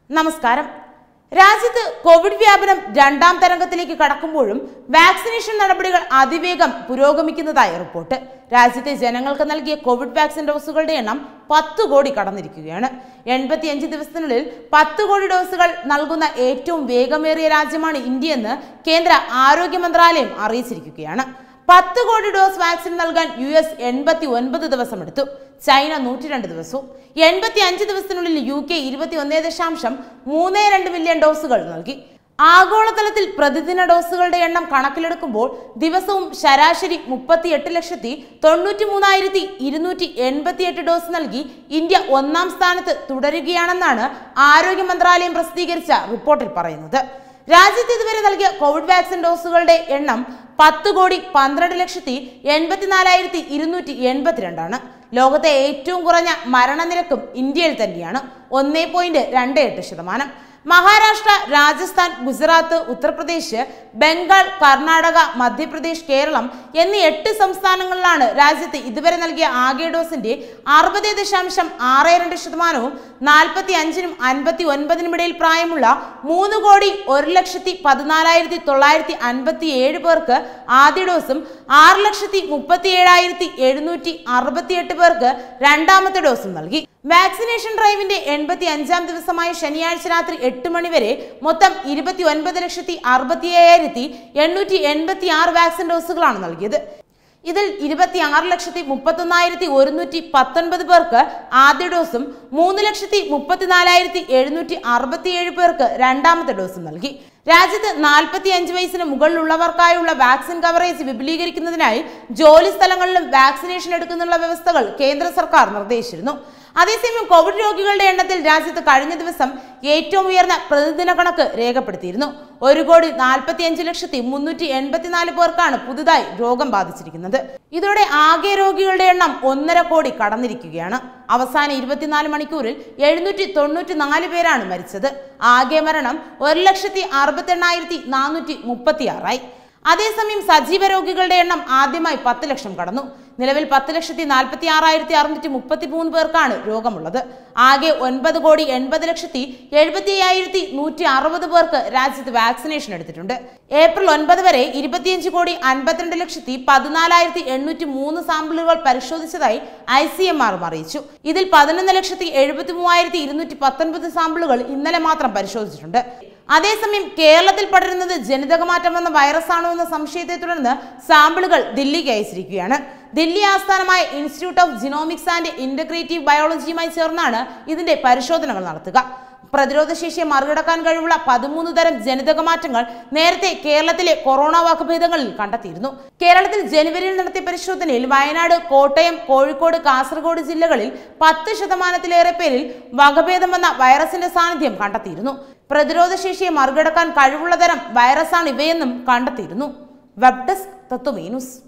നമസ്കാരം രാജ്യത്ത് കോവിഡ് വ്യാപനം രണ്ടാം തരംഗത്തിലേക്ക് കടക്കുമ്പോഴും വാക്സിനേഷൻ നടപടികൾ അതിവേഗം പുരോഗമിക്കുന്നതായി റിപ്പോർട്ട് രാജ്യത്തെ ജനങ്ങൾക്ക് നൽകിയ കോവിഡ് വാക്സിൻ ഡോസുകളുടെ എണ്ണം പത്ത് കോടി കടന്നിരിക്കുകയാണ് എൺപത്തിയഞ്ച് ദിവസത്തിനുള്ളിൽ പത്ത് കോടി ഡോസുകൾ നൽകുന്ന ഏറ്റവും വേഗമേറിയ രാജ്യമാണ് ഇന്ത്യയെന്ന് കേന്ദ്ര ആരോഗ്യ മന്ത്രാലയം അറിയിച്ചിരിക്കുകയാണ് പത്ത് കോടി ഡോസ് വാക്സിൻ നൽകാൻ യു എസ് എൺപത്തി ഒൻപത് ദിവസം എടുത്തു ചൈന നൂറ്റി രണ്ട് ദിവസവും എൺപത്തി അഞ്ച് ദിവസത്തിനുള്ളിൽ യു കെ ഇരുപത്തി ഒന്നേ ദശാംശം മൂന്ന് രണ്ട് മില്യൺ ഡോസുകൾ നൽകി ആഗോളതലത്തിൽ പ്രതിദിന ഡോസുകളുടെ എണ്ണം കണക്കിലെടുക്കുമ്പോൾ ദിവസവും ശരാശരി മുപ്പത്തി എട്ട് ലക്ഷത്തി തൊണ്ണൂറ്റി മൂന്നായിരത്തി ഇരുന്നൂറ്റി എൺപത്തിയെട്ട് ഡോസ് നൽകി ഇന്ത്യ ഒന്നാം സ്ഥാനത്ത് തുടരുകയാണെന്നാണ് ആരോഗ്യ മന്ത്രാലയം പ്രസിദ്ധീകരിച്ച റിപ്പോർട്ടിൽ പറയുന്നത് രാജ്യത്ത് ഇതുവരെ നൽകിയ കോവിഡ് വാക്സിൻ ഡോസുകളുടെ എണ്ണം പത്ത് കോടി പന്ത്രണ്ട് ലക്ഷത്തി എൺപത്തിനാലായിരത്തി ഇരുന്നൂറ്റി എൺപത്തിരണ്ടാണ് ലോകത്തെ ഏറ്റവും കുറഞ്ഞ മരണനിരക്കും ഇന്ത്യയിൽ തന്നെയാണ് ഒന്നേ പോയിന്റ് രണ്ട് എട്ട് ശതമാനം മഹാരാഷ്ട്ര രാജസ്ഥാൻ ഗുജറാത്ത് ഉത്തർപ്രദേശ് ബംഗാൾ കർണാടക മധ്യപ്രദേശ് കേരളം എന്നീ എട്ട് സംസ്ഥാനങ്ങളിലാണ് രാജ്യത്ത് ഇതുവരെ നൽകിയ ആകെ ഡോസിന്റെ അറുപത് ദശാംശം ആറ് രണ്ട് ശതമാനവും നാൽപ്പത്തി അഞ്ചിനും അൻപത്തി ഒൻപതിനും ഇടയിൽ പ്രായമുള്ള മൂന്ന് കോടി ഒരു ലക്ഷത്തി പതിനാലായിരത്തി തൊള്ളായിരത്തി അൻപത്തി ഏഴ് പേർക്ക് ആദ്യ ഡോസും ആറ് ലക്ഷത്തി മുപ്പത്തി ഏഴായിരത്തി എഴുന്നൂറ്റി അറുപത്തിയെട്ട് പേർക്ക് രണ്ടാമത്തെ ഡോസും നൽകി വാക്സിനേഷൻ ഡ്രൈവിന്റെ എൺപത്തി അഞ്ചാം ദിവസമായ ശനിയാഴ്ച രാത്രി എട്ട് മണി വരെ മൊത്തം ഇരുപത്തി ഒൻപത് ലക്ഷത്തി അറുപത്തി അയ്യായിരത്തി എണ്ണൂറ്റി എൺപത്തി ആറ് വാക്സിൻ ഡോസുകളാണ് നൽകിയത് ഇതിൽ ഇരുപത്തി ആറ് ലക്ഷത്തി മുപ്പത്തൊന്നായിരത്തി ഒരുന്നൂറ്റി പത്തൊൻപത് പേർക്ക് ആദ്യ ഡോസും മൂന്ന് ലക്ഷത്തി മുപ്പത്തിനാലായിരത്തി എഴുന്നൂറ്റി അറുപത്തിയേഴ് പേർക്ക് രണ്ടാമത്തെ ഡോസും നൽകി രാജ്യത്ത് നാൽപ്പത്തി അഞ്ച് വയസ്സിന് മുകളിലുള്ളവർക്കായുള്ള വാക്സിൻ കവറേജ് വിപുലീകരിക്കുന്നതിനായി ജോലി സ്ഥലങ്ങളിലും വാക്സിനേഷൻ എടുക്കുന്നതിനുള്ള വ്യവസ്ഥകൾ കേന്ദ്ര സർക്കാർ നിർദ്ദേശിച്ചിരുന്നു അതേസമയം കോവിഡ് രോഗികളുടെ എണ്ണത്തിൽ രാജ്യത്ത് കഴിഞ്ഞ ദിവസം ഏറ്റവും ഉയർന്ന പ്രതിദിന കണക്ക് രേഖപ്പെടുത്തിയിരുന്നു ഒരു കോടി നാൽപ്പത്തി അഞ്ച് ലക്ഷത്തി മുന്നൂറ്റി എൺപത്തിനാല് പേർക്കാണ് പുതുതായി രോഗം ബാധിച്ചിരിക്കുന്നത് ഇതോടെ ആകെ രോഗികളുടെ എണ്ണം ഒന്നര കോടി കടന്നിരിക്കുകയാണ് അവസാന ഇരുപത്തിനാല് മണിക്കൂറിൽ എഴുന്നൂറ്റി തൊണ്ണൂറ്റി നാല് പേരാണ് മരിച്ചത് ആകെ മരണം ഒരു ലക്ഷത്തി അറുപത്തി എണ്ണായിരത്തി നാനൂറ്റി മുപ്പത്തി ആറായി അതേസമയം സജീവ രോഗികളുടെ എണ്ണം ആദ്യമായി പത്ത് ലക്ഷം കടന്നു നിലവിൽ പത്ത് ലക്ഷത്തി നാൽപ്പത്തി ആറായിരത്തി അറുന്നൂറ്റി മുപ്പത്തി മൂന്ന് പേർക്കാണ് രോഗമുള്ളത് ആകെ ഒൻപത് കോടി എൺപത് ലക്ഷത്തി എഴുപത്തി അയ്യായിരത്തി നൂറ്റി അറുപത് പേർക്ക് രാജ്യത്ത് വാക്സിനേഷൻ എടുത്തിട്ടുണ്ട് ഏപ്രിൽ ഒൻപത് വരെ ഇരുപത്തിയഞ്ച് കോടി അൻപത്തിരണ്ട് ലക്ഷത്തി പതിനാലായിരത്തി എണ്ണൂറ്റി മൂന്ന് സാമ്പിളുകൾ പരിശോധിച്ചതായി ഐ സി എം ആറും അറിയിച്ചു ഇതിൽ പതിനൊന്ന് ലക്ഷത്തി എഴുപത്തി മൂവായിരത്തി ഇരുന്നൂറ്റി പത്തൊൻപത് സാമ്പിളുകൾ ഇന്നലെ മാത്രം പരിശോധിച്ചിട്ടുണ്ട് അതേസമയം കേരളത്തിൽ പടരുന്നത് ജനിതകമാറ്റം വന്ന വൈറസാണോ എന്ന സംശയത്തെ തുടർന്ന് സാമ്പിളുകൾ ദില്ലിക്ക് അയച്ചിരിക്കുകയാണ് ദില്ലി ആസ്ഥാനമായ institute of genomics and integrative ബയോളജിയുമായി ചേർന്നാണ് ഇതിന്റെ പരിശോധനകൾ നടത്തുക പ്രതിരോധശേഷിയെ മറികടക്കാൻ കഴിവുള്ള പതിമൂന്ന് തരം ജനിതക മാറ്റങ്ങൾ നേരത്തെ കേരളത്തിലെ കൊറോണ വകഭേദങ്ങളിൽ കണ്ടെത്തിയിരുന്നു കേരളത്തിൽ ജനുവരിയിൽ നടത്തിയ പരിശോധനയിൽ വയനാട് കോട്ടയം കോഴിക്കോട് കാസർഗോഡ് ജില്ലകളിൽ പത്ത് ശതമാനത്തിലേറെ പേരിൽ വകഭേദം വന്ന വൈറസിന്റെ സാന്നിധ്യം കണ്ടെത്തിയിരുന്നു പ്രതിരോധശേഷിയെ മറികടക്കാൻ കഴിവുള്ള തരം വൈറസാണ് ഇവയെന്നും കണ്ടെത്തിയിരുന്നു വെബ് ഡെസ്ക് തത്വമേ ന്യൂസ്